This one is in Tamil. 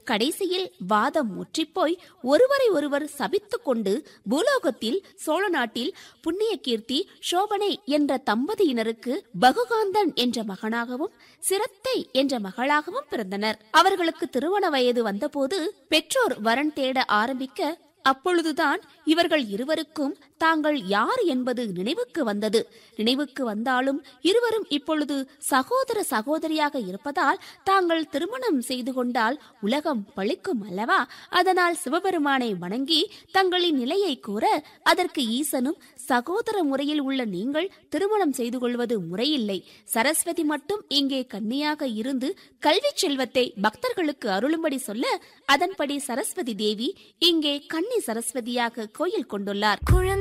கடைசியில் வாதம் முற்றிப்போய் ஒருவரை ஒருவர் சபித்துக் கொண்டு பூலோகத்தில் சோழ நாட்டில் புண்ணிய கீர்த்தி சோபனை என்ற தம்பதியினருக்கு பகுகாந்தன் என்ற மகனாகவும் சிரத்தை என்ற மகளாகவும் பிறந்தனர் அவர்களுக்கு திருமண வயது வந்தபோது பெற்றோர் வரன் தேட ஆரம்பிக்க அப்பொழுதுதான் இவர்கள் இருவருக்கும் தாங்கள் யார் என்பது நினைவுக்கு வந்தது நினைவுக்கு வந்தாலும் இருவரும் இப்பொழுது சகோதர சகோதரியாக இருப்பதால் தாங்கள் திருமணம் செய்து கொண்டால் உலகம் பழிக்கும் அல்லவா அதனால் சிவபெருமானை வணங்கி தங்களின் நிலையை கூற அதற்கு ஈசனும் சகோதர முறையில் உள்ள நீங்கள் திருமணம் செய்து கொள்வது முறையில்லை சரஸ்வதி மட்டும் இங்கே கன்னியாக இருந்து கல்வி செல்வத்தை பக்தர்களுக்கு அருளும்படி சொல்ல அதன்படி சரஸ்வதி தேவி இங்கே கன்னி சரஸ்வதியாக கோயில் கொண்டுள்ளார்